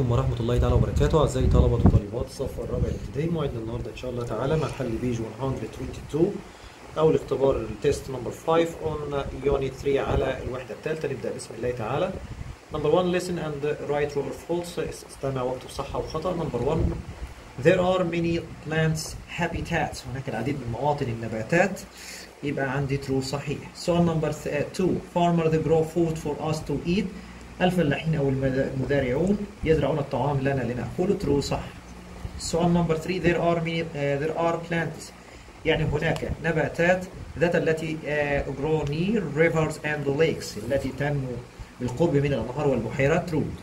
عليكم ورحمة الله تعالى وبركاته أعزائي طلبة وطالبات الصف الرابع الابتدائي موعدنا النهاردة إن شاء الله تعالى مع حل بيج 122 أو الاختبار التيست نمبر 5 on unit 3 على الوحدة الثالثة نبدأ بسم الله تعالى نمبر 1 listen and write true or false استمع واكتب صح أو خطأ نمبر 1 There are many plants habitats هناك العديد من مواطن النباتات يبقى عندي true صحيح سؤال نمبر 2 Farmer they grow food for us to eat الفلاحين او المزارعون يزرعون الطعام لنا لنأكله true صح سؤال نمبر 3 there are many uh, there are plants يعني هناك نباتات ذات التي uh, grow near rivers and lakes التي تنمو بالقرب من الأنهار والبحيرات true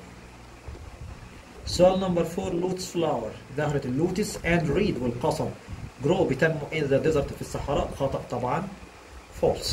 سؤال نمبر 4 لوتس فلاور زهرة اللوتس and reed والقصب grow بتنمو in the desert في الصحراء خطأ طبعا false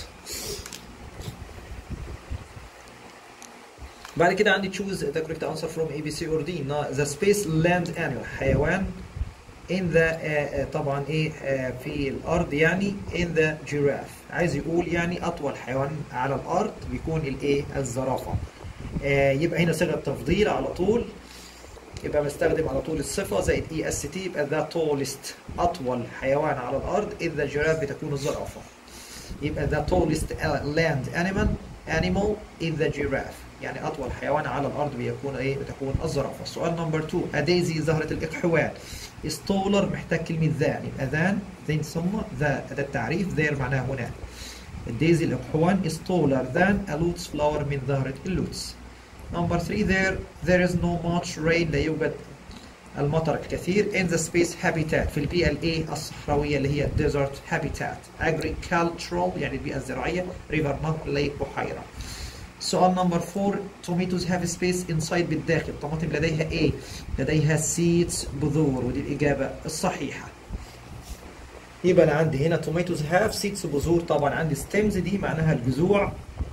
بعد كده عندي choose the correct answer from A B C or D the space land animal حيوان in the uh, طبعا ايه uh, في الارض يعني in the giraffe عايز يقول يعني اطول حيوان على الارض بيكون الايه الزرافه uh, يبقى هنا صيغه تفضيل على طول يبقى بستخدم على طول الصفه زائد اي اس تي يبقى the tallest اطول حيوان على الارض in the giraffe بتكون الزرافه يبقى the tallest land animal animal in the giraffe يعني اطول حيوان على الارض بيكون ايه بتكون الزرافه السؤال نمبر 2 اديزي زهره الاقحوان ستولر محتاج كلمه ذا يبقى ذان ذين ثم ذا ده التعريف ذير معناها هنا الديزي الاقحوان ستولر ذان اللوتس فلاور من زهره اللوتس نمبر 3 there there is no much rain لا يوجد المطر الكثير in the space habitat في البيئة الايه الصحراوية اللي هي desert habitat agricultural يعني البيئة الزراعية river نهر lake بحيرة سؤال نمبر 4 tomatoes have space inside بالداخل الطماطم لديها ايه لديها seeds بذور ودي الإجابة الصحيحة يبقى أنا عندي هنا tomatoes have seeds بذور طبعا عندي stems دي معناها الجذوع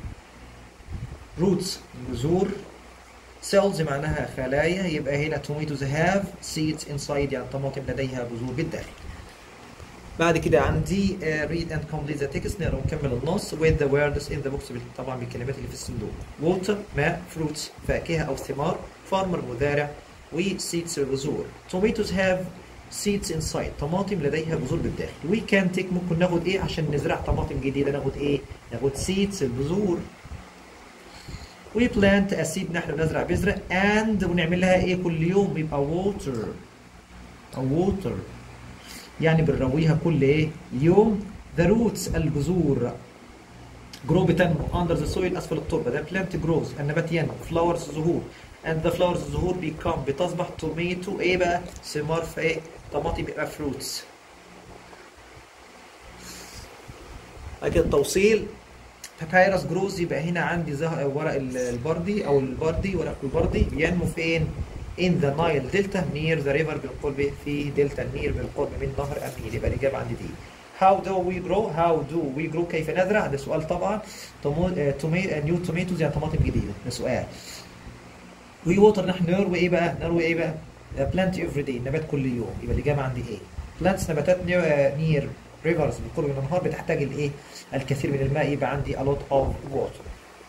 roots جذور cells معناها خلايا يبقى هنا tomatoes have seeds inside يعني الطماطم لديها بذور بالداخل بعد كده عندي uh, read and complete the text نقرا ونكمل النص with the words in the box طبعا بالكلمات اللي في الصندوق water ماء fruits فاكهة أو ثمار farmer مزارع و seeds بذور tomatoes have seeds inside طماطم لديها بذور بالداخل we can take ممكن ناخد ايه عشان نزرع طماطم جديدة ناخد ايه ناخد seeds البذور we plant a seed نحن نزرع بذرة and ونعمل لها ايه كل يوم يبقى water water يعني بنرويها كل ايه يوم the roots الجذور grow بتنمو under the soil اسفل التربه ده plant grows النبات ينمو flowers زهور and the flowers الزهور become بتصبح tomato ايه بقى ثمار في ايه طماطم يبقى fruits بعد كده التوصيل papyrus grows يبقى هنا عندي ورق البردي او البردي ورق البردي بينمو فين in the Nile Delta near the river بالقرب في دلتا النيل بالقرب من نهر النيل يبقى الإجابة عندي دي how do we grow how do we grow كيف نزرع ده سؤال طبعا نيو توميتوز يعني طماطم جديدة ده سؤال we water نحن نروي ايه بقى نروي ايه بقى plant every day نبات كل يوم يبقى الإجابة عندي ايه plants نباتات near rivers بالقرب من الأنهار بتحتاج الايه الكثير من الماء يبقى عندي a lot of water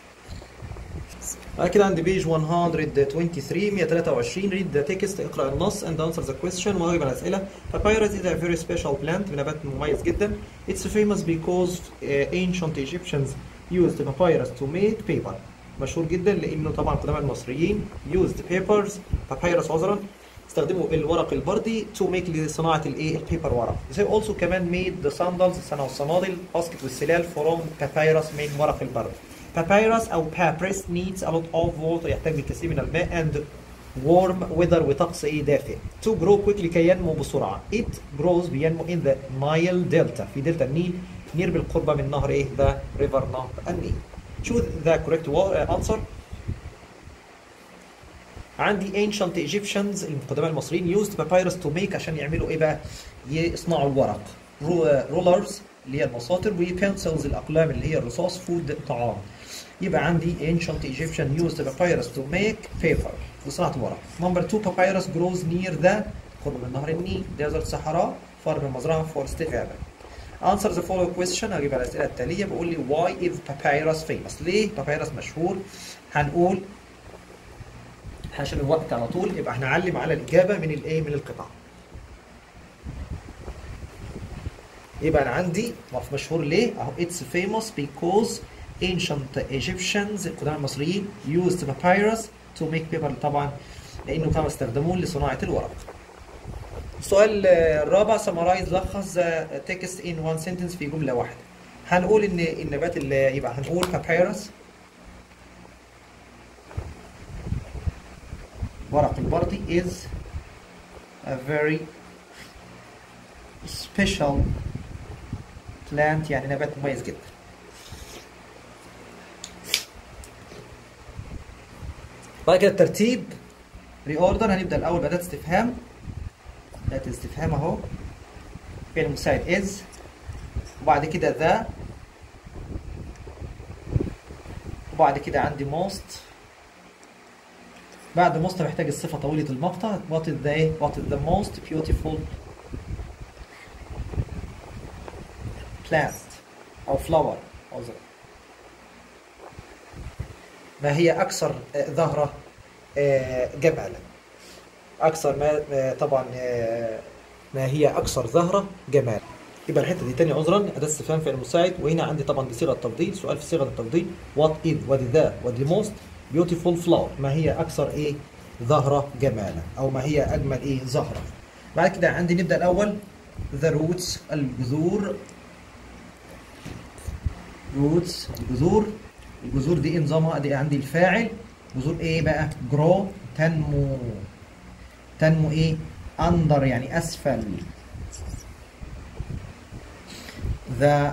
بعد كده عندي بيج 123 123 read the text اقرا النص and answer the question وأجب على الأسئلة papyrus is a very special plant نبات مميز جدا it's famous because uh, ancient Egyptians used papyrus to make paper مشهور جدا لأنه طبعا قدماء المصريين used papers papyrus عذرا استخدموا الورق البردي to make لصناعة الايه البيبر ورق they also كمان made the sandals صنعوا الصنادل باسكت والسلال from papyrus من ورق البرد papyrus أو papyrus needs a lot of water يحتاج للكثير من الماء and warm weather وطقس إيه دافئ to grow quickly كي ينمو بسرعة it grows بينمو in the Nile Delta في دلتا النيل نير بالقرب من نهر إيه the river نهر النيل choose the correct answer عندي ancient Egyptians القدماء المصريين used papyrus to make عشان يعملوا إيه بقى يصنعوا الورق rulers اللي هي المساطر وبنسلز الأقلام اللي هي الرصاص فود طعام يبقى عندي ancient Egyptian used papyrus to make paper لصناعة الورق. Number two papyrus grows near the قرب من نهر النيل desert صحراء فارم المزرعة forest غابة. Answer the following question أجيب على الأسئلة التالية بقول لي why is papyrus famous؟ ليه papyrus مشهور؟ هنقول عشان الوقت على طول يبقى هنعلم على الاجابه من الايه من القطع يبقى انا عندي مشهور ليه اهو it's famous because ancient Egyptians القدماء المصريين used papyrus to make paper طبعا لانه كانوا استخدموه لصناعه الورق السؤال الرابع summarize لخص text in one sentence في جمله واحده هنقول ان النبات اللي يبقى هنقول papyrus ورق البردي is a very special plant يعني نبات مميز جدا بعد كده الترتيب ري اوردر هنبدا الاول باداه استفهام باداه استفهام اهو فعل مساعد از وبعد كده ذا وبعد كده عندي most بعد most محتاج الصفة طويلة المقطع what is the what is the most beautiful plant أو flower أو زي. ما هي أكثر ظهرة جمالا أكثر ما طبعا ما هي أكثر ظهرة جمالا يبقى الحته دي تاني عذرا اداه استفهام فعل مساعد وهنا عندي طبعا بصيغه التفضيل سؤال في صيغه التفضيل وات از وات ذا وات ذا موست بيوتيفول فلاور ما هي اكثر ايه ظاهره جمالا او ما هي اجمل ايه زهره بعد كده عندي نبدا الاول ذا روتس الجذور روتس الجذور الجذور دي ايه نظامها دي عندي الفاعل جذور ايه بقى جرو تنمو تنمو ايه اندر يعني اسفل the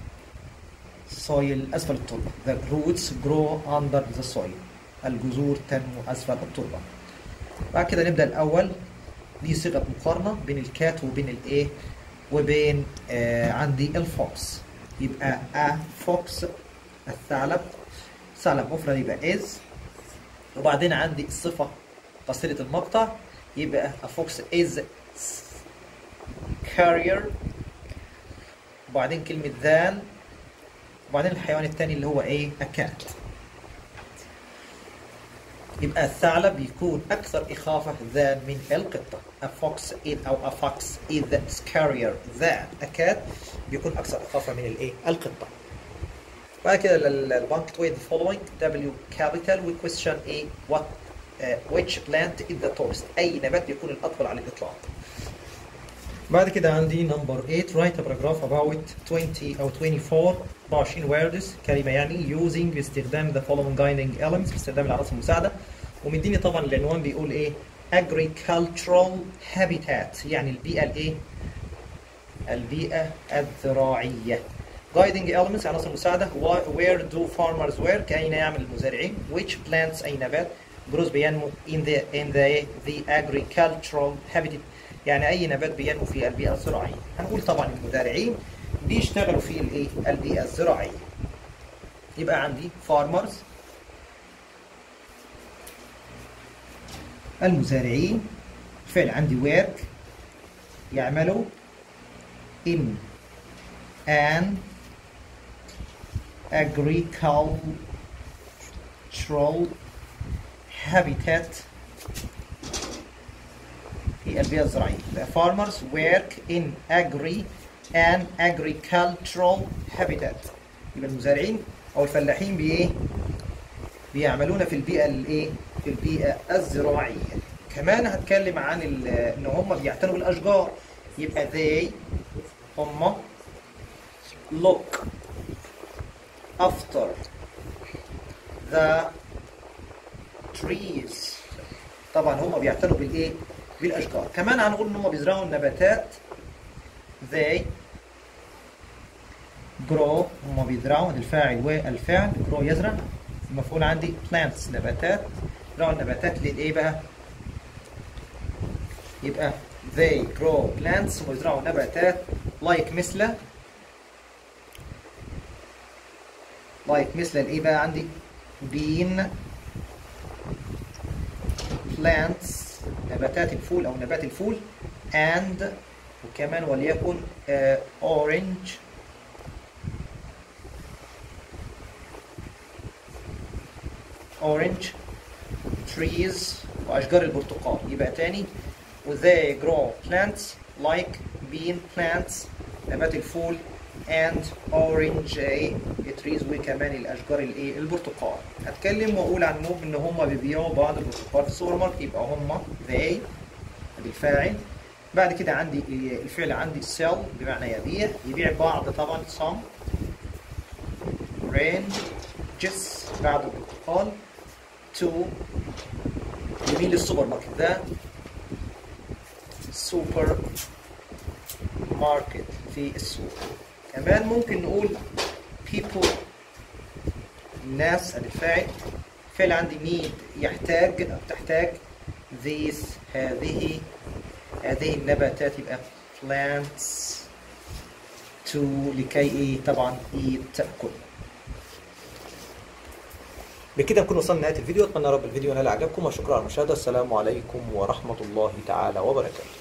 soil أسفل التربة the roots grow under the soil الجذور تنمو أسفل التربة بعد كده نبدأ الأول دي صيغة مقارنة بين الكات وبين الإيه وبين آه عندي الفوكس يبقى a fox الثعلب ثعلب مفرد يبقى is وبعدين عندي الصفة قصيرة المقطع يبقى a fox is carrier وبعدين كلمة ذان وبعدين الحيوان الثاني اللي هو ايه أكات يبقى الثعلب يكون أكثر إخافة ذان من القطة a fox is أو a fox is scarier than a cat بيكون أكثر إخافة من الإيه القطة بعد كده البنك with the following W capital we question A what uh, which plant is the tallest أي نبات بيكون الأطول على الإطلاق بعد كده عندي نمبر 8 write a paragraph about 20 أو 24 24 words كلمة يعني using باستخدام the following guiding elements باستخدام العناصر المساعدة ومديني طبعا العنوان بيقول إيه agricultural habitat يعني البيئة الإيه البيئة الزراعية guiding elements عناصر مساعدة where do farmers work أين يعمل المزارعين which plants أي نبات grows بينمو in the in the the agricultural habitat يعني اي نبات بينمو في البيئه الزراعيه هنقول طبعا المزارعين بيشتغلوا في الايه البيئه الزراعيه يبقى عندي farmers المزارعين فعل عندي work يعملوا in an agricultural habitat في البيئة الزراعية. The farmers work in agri and agricultural habitat. يبقى المزارعين أو الفلاحين بإيه؟ بيعملون في البيئة الإيه؟ في البيئة الزراعية. كمان هتكلم عن إن هم بيعتنوا بالأشجار. يبقى they هم look after the trees. طبعا هم بيعتنوا بالإيه؟ بالاشجار كمان هنقول ان هم بيزرعوا النباتات they grow هم بيزرعوا الفاعل والفعل grow يزرع المفعول عندي plants نباتات يزرعوا النباتات للايه بقى يبقى they grow plants هم يزرعوا نباتات like مثل like مثل الايه بقى عندي bean plants نباتات الفول او نبات الفول and وكمان وليكن uh, orange orange trees واشجار البرتقال يبقى تاني they grow plants like bean plants نبات الفول and orange ايه trees وكمان الاشجار الايه البرتقال هتكلم واقول عنهم ان هم بيبيعوا بعض البرتقال في السوبر ماركت يبقى هم they ادي الفاعل بعد كده عندي الفعل عندي sell بمعنى يبيع يبيع بعض طبعا some ranges بعد البرتقال to يميل للسوبر ماركت ده سوبر ماركت في السوق كمان ممكن نقول people الناس الفاعل فعل عندي need يحتاج أو تحتاج these هذه هذه النباتات يبقى plants to لكي ايه طبعا eat تأكل بكده نكون وصلنا لنهايه الفيديو اتمنى يا رب الفيديو ينال اعجابكم وشكرا على المشاهده السلام عليكم ورحمه الله تعالى وبركاته